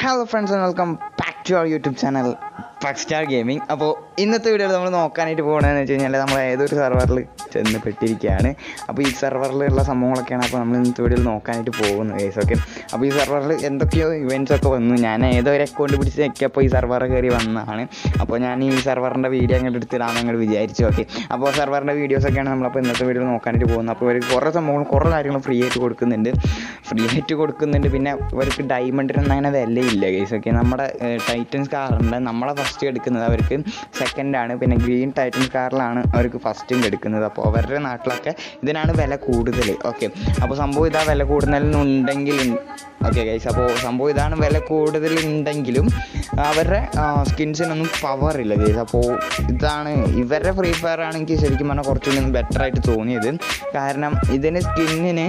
hello friends and welcome back to our YouTube channel ഫക് star gaming അപ്പോൾ ഇന്നത്തെ വീഡിയോയിൽ നമ്മൾ നോക്കാനായിട്ട് പോകണമെന്ന് വെച്ച് കഴിഞ്ഞാൽ നമ്മൾ ഏതൊരു സെർവറിൽ ചെന്ന് പെട്ടിരിക്കുകയാണ് അപ്പോൾ ഈ സെർവറിലുള്ള സംഭവങ്ങളൊക്കെയാണ് അപ്പോൾ നമ്മൾ ഇന്നത്തെ വീഡിയോയിൽ നോക്കാനായിട്ട് പോകുന്നത് കേസ് ഓക്കെ അപ്പോൾ ഈ സെർവറിൽ എന്തൊക്കെയോ ഇവൻറ്റ്സ് ഒക്കെ വന്നു ഞാൻ ഏതോ ഒരു അക്കൗണ്ട് പിടിച്ച് ഞെക്കിയപ്പോൾ ഈ സെർവർ കയറി വന്നതാണ് അപ്പോൾ ഞാൻ ഈ സെർവറിൻ്റെ വീഡിയോ അങ്ങോട്ട് എടുത്തിടാമെന്ന് അങ്ങോട്ട് വിചാരിച്ചു ഓക്കെ അപ്പോൾ സെർവറിൻ്റെ വീഡിയോസൊക്കെയാണ് നമ്മളപ്പോൾ ഇന്നത്തെ വീഡിയോയിൽ നോക്കാനായിട്ട് പോകുന്നത് അപ്പോൾ ഇവർ കുറേ സംഭവങ്ങൾ കുറേ കാര്യങ്ങൾ ഫ്രീ ആയിട്ട് കൊടുക്കുന്നുണ്ട് ഫ്രീ ആയിട്ട് കൊടുക്കുന്നുണ്ട് പിന്നെ ഇവർക്ക് ഡയമണ്ടിനൊന്നും അങ്ങനെ വിലയില്ല കേസ് ഓക്കെ നമ്മുടെ ടൈറ്റൻസ് കാറുണ്ട് നമ്മളെ ഫസ്റ്റ് എടുക്കുന്നത് അവർക്ക് സെക്കൻഡാണ് പിന്നെ ഗ്രീൻ ടൈറ്റൻസ് കാറിലാണ് അവർക്ക് ഫസ്റ്റും എടുക്കുന്നത് അപ്പോൾ അവരുടെ നാട്ടിലൊക്കെ ഇതിനാണ് വില കൂടുതൽ ഓക്കെ അപ്പോൾ സംഭവം ഇതാ വില കൂടുതലുണ്ടെങ്കിൽ ഓക്കെ ഗൈസ് അപ്പോൾ സംഭവം ഇതാണ് വില കൂടുതലുണ്ടെങ്കിലും അവരുടെ സ്കിൻസിനൊന്നും പവർ ഇല്ല ഗൈസ് അപ്പോൾ ഇതാണ് ഇവരുടെ ഫ്രീ ഫയർ ആണെങ്കിൽ ശരിക്കും പറഞ്ഞാൽ കുറച്ചുകൂടി ബെറ്റർ ആയിട്ട് തോന്നിയത് കാരണം ഇതിന് സ്കിന്നിന്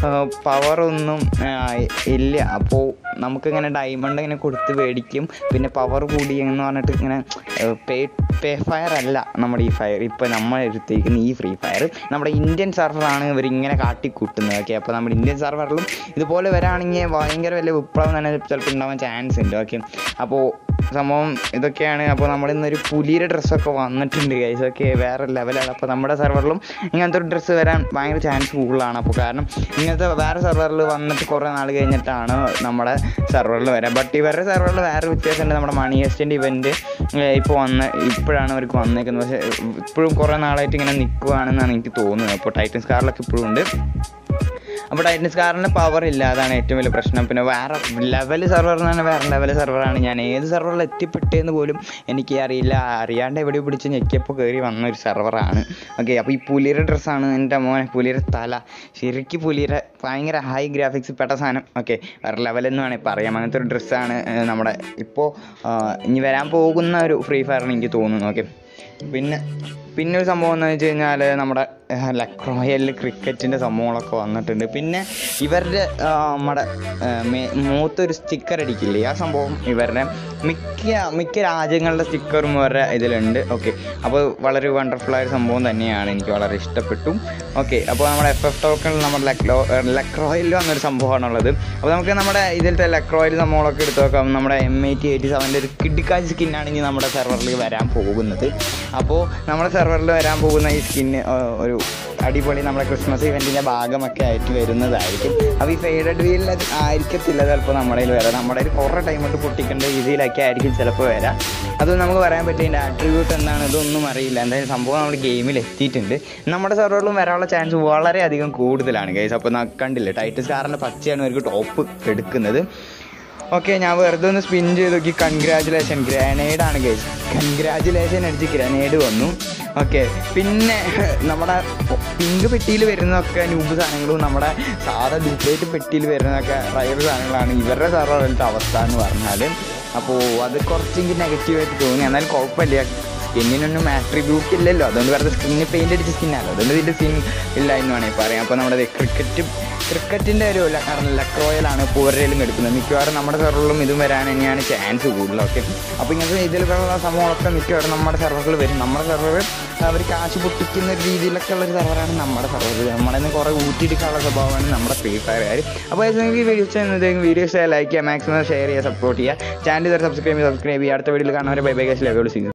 പവറൊന്നും ഇല്ല അപ്പോൾ നമുക്കിങ്ങനെ ഡയമണ്ട് ഇങ്ങനെ കൊടുത്ത് മേടിക്കും പിന്നെ പവർ കൂടി എന്ന് പറഞ്ഞിട്ട് ഇങ്ങനെ പേ പേ ഫയർ അല്ല നമ്മുടെ ഈ ഫയർ ഇപ്പോൾ നമ്മൾ എടുത്തിരിക്കുന്ന ഈ ഫ്രീ ഫയർ നമ്മുടെ ഇന്ത്യൻ സെർവറാണ് ഇവരിങ്ങനെ കാട്ടിക്കൂട്ടുന്നത് ഓക്കെ അപ്പോൾ നമ്മുടെ ഇന്ത്യൻ സെർവറിലും ഇതുപോലെ വരാണെങ്കിൽ ഭയങ്കര വലിയ വിപ്ലവം തന്നെ ചിലപ്പോൾ ഉണ്ടാവാൻ ചാൻസ് ഉണ്ട് ഓക്കെ അപ്പോൾ സംഭവം ഇതൊക്കെയാണ് അപ്പോൾ നമ്മൾ ഇന്നൊരു പുലിയുടെ ഡ്രസ്സൊക്കെ വന്നിട്ടുണ്ട് ഗൈസ് ഒക്കെ വേറെ ലെവലാണ് അപ്പോൾ നമ്മുടെ സെർവറിലും ഇങ്ങനത്തെ ഒരു ഡ്രസ്സ് വരാൻ ഭയങ്കര ചാൻസ് കൂടുതലാണ് അപ്പോൾ കാരണം ഇങ്ങനത്തെ വേറെ സെർവറിൽ വന്നിട്ട് കുറേ നാൾ കഴിഞ്ഞിട്ടാണ് നമ്മുടെ സെർവറിൽ വരാൻ ബട്ട് ഇവരുടെ സെർവറിൽ വേറെ വ്യത്യാസമുണ്ട് നമ്മുടെ മണി ഹെസ്റ്റിൻ്റെ ഇവൻറ്റ് ഇപ്പോൾ വന്ന് ഇപ്പോഴാണ് അവർക്ക് വന്നേക്കുന്നത് പക്ഷേ ഇപ്പോഴും കുറേ നാളായിട്ട് ഇങ്ങനെ നിൽക്കുകയാണെന്നാണ് എനിക്ക് തോന്നുന്നത് അപ്പോൾ ടൈറ്റൻസ് കാറിലൊക്കെ ഇപ്പോഴും ഉണ്ട് അപ്പോൾ ടൈറ്റൻസ് കാറിന് പവർ ഇല്ല അതാണ് ഏറ്റവും വലിയ പ്രശ്നം പിന്നെ വേറെ ലെവൽ സെർവർ എന്ന് പറഞ്ഞാൽ വേറെ ലെവൽ സെർവറാണ് ഞാൻ ഏത് സെർവറിൽ എത്തിപ്പെട്ടതെന്ന് പോലും എനിക്ക് അറിയില്ല അറിയാണ്ട് എവിടെ പിടിച്ച് ഞെക്കിയപ്പോൾ കയറി വന്ന ഒരു സെർവറാണ് ഓക്കെ അപ്പോൾ ഈ പുലിയുടെ ഡ്രസ്സാണ് എൻ്റെ മോനെ പുലിയുടെ തല ശരിക്കും പുലിയുടെ ഭയങ്കര ഹൈ ഗ്രാഫിക്സ് പെട്ട സാധനം ഓക്കെ വേറെ ലെവലെന്ന് വേണമെങ്കിൽ പറയാം അങ്ങനത്തെ ഒരു ഡ്രസ്സാണ് നമ്മുടെ ഇപ്പോൾ ഇനി വരാൻ പോകുന്ന ഒരു ഫ്രീ ഫയറിന് എനിക്ക് തോന്നുന്നു ഓക്കെ പിന്നെ പിന്നെ ഒരു സംഭവം എന്ന് വെച്ച് കഴിഞ്ഞാൽ നമ്മുടെ ലക്രോയലിൽ ക്രിക്കറ്റിൻ്റെ സംഭവങ്ങളൊക്കെ വന്നിട്ടുണ്ട് പിന്നെ ഇവരുടെ നമ്മുടെ മൂത്തൊരു സ്റ്റിക്കർ അടിക്കില്ലേ ആ സംഭവം ഇവരുടെ മിക്ക മിക്ക രാജ്യങ്ങളുടെ സ്റ്റിക്കറും ഇവരുടെ ഇതിലുണ്ട് ഓക്കെ അപ്പോൾ വളരെ വണ്ടർഫുൾ ആയ സംഭവം തന്നെയാണ് എനിക്ക് വളരെ ഇഷ്ടപ്പെട്ടു ഓക്കെ അപ്പോൾ നമ്മുടെ എഫ് എഫ് ടോക്കണിൽ നമ്മുടെ ലക്രോ ലക്രോയിൽ വന്നൊരു സംഭവമാണുള്ളത് അപ്പോൾ നമുക്ക് നമ്മുടെ ഇതിലത്തെ ലക്രോയിൽ സംഭവങ്ങളൊക്കെ എടുത്ത് നോക്കാം നമ്മുടെ എം എയ്റ്റി എയ്റ്റി സെവൻ്റെ ഒരു കിഡിക്കാജ് സ്കിന്നാണ് ഇനി നമ്മുടെ സെർവറിൽ വരാൻ പോകുന്നത് അപ്പോൾ നമ്മുടെ സെർവറിൽ വരാൻ പോകുന്ന ഈ സ്കിന്ന് ഒരു അടിപൊളി നമ്മുടെ ക്രിസ്മസ് ഇവൻറ്റിൻ്റെ ഭാഗമൊക്കെ ആയിട്ട് വരുന്നതായിരിക്കും അപ്പോൾ ഈ ഫെയ്ഡഡ് വീലിൽ ആയിരിക്കത്തില്ല ചിലപ്പോൾ നമ്മുടെ കയ്യിൽ വരാം നമ്മുടെ കയ്യിൽ കുറേ ടൈം കൊണ്ട് പൊട്ടിക്കേണ്ട രീതിയിലൊക്കെ ആയിരിക്കും ചിലപ്പോൾ വരാം അതൊന്നും നമുക്ക് പറയാൻ പറ്റില്ല ആട്രിബ്യൂട്ട് എന്താണ് ഇതൊന്നും അറിയില്ല എന്തായാലും സംഭവം നമ്മുടെ ഗെയിമിൽ എത്തിയിട്ടുണ്ട് നമ്മുടെ സെർവറിലും വരാനുള്ള ചാൻസ് വളരെയധികം കൂടുതലാണ് ഗൈസ് അപ്പോൾ കണ്ടില്ലേ ടൈറ്റസ് കാറിൻ്റെ പച്ചയാണ് അവർക്ക് ടോപ്പ് എടുക്കുന്നത് ഓക്കെ ഞാൻ വെറുതെ ഒന്ന് സ്പിൻ ചെയ്ത് നോക്കി കൺഗ്രാജുലേഷൻ ഗ്രനേഡാണ് ഗൈസ് കൺഗ്രാജുലേഷൻ അടിച്ച് ഗ്രനേഡ് വന്നു ഓക്കെ പിന്നെ നമ്മുടെ പിങ്ക് പെട്ടിയിൽ വരുന്നതൊക്കെ ന്യൂബ് സാധനങ്ങളും നമ്മുടെ സാധാ ഡ്യൂപ്ലേറ്റ് പെട്ടിയിൽ വരുന്നതൊക്കെ റയർ സാധനങ്ങളാണ് ഇവരുടെ സെർവറിലത്തെ അവസ്ഥ എന്ന് പറഞ്ഞാൽ അപ്പോൾ അത് കുറച്ചെങ്കിൽ നെഗറ്റീവായിട്ട് തോന്നി എന്നാൽ കുഴപ്പമില്ല സ്കിന്നിനൊന്നും ആട്രിബ്യൂട്ട് ഇല്ലല്ലോ അതുകൊണ്ട് വെറുതെ സ്കിന്നിന് പെയിൻ്റ് അടിച്ച സ്കിന്നാണ് അതുകൊണ്ട് ഇതിൻ്റെ സ്കിൻ ഇല്ല എന്ന് വേണമെങ്കിൽ പറയാം അപ്പോൾ നമ്മുടെ ക്രിക്കറ്റ് ക്രിക്കറ്റിൻ്റെ ഒരു ലക്രോയിലാണ് പൂരയിലും എടുക്കുന്നത് മിക്കവാറും നമ്മുടെ സെർവറിലും ഇതും വരാൻ തന്നെയാണ് ചാൻസ് കൂടുതൽ ഓക്കെ അപ്പോൾ ഇങ്ങനത്തെ ഇതിലുള്ള സംഭവങ്ങളൊക്കെ മിക്കവാറും നമ്മുടെ സെർവറിൽ വരും നമ്മുടെ സെർവർ അവർ കാശ് പൊട്ടിക്കുന്ന ഒരു രീതിയിലൊക്കെ ഉള്ളൊരു സെർവറാണ് നമ്മുടെ സെർവർ നമ്മുടെ നിന്ന് കുറേ ഊറ്റിയെടുക്കാനുള്ള സ്വഭാവമാണ് നമ്മുടെ ഫ്രീ ഫയർകാർ അപ്പോൾ നിങ്ങൾക്ക് വീഡിയോസ് വീഡിയോസ് ലൈക്ക് ചെയ്യുക മാക്സിമം ഷെയർ ചെയ്യുക സപ്പോർട്ട് ചെയ്യുക ചാനൽ ഇതുവരെ സബ്സ്ക്രൈബ് ചെയ്യുക സബ്സ്ക്രൈബ് ചെയ്യുക അടുത്ത വീഡിയോയിൽ കാണുന്നവരെ bye bye guys level season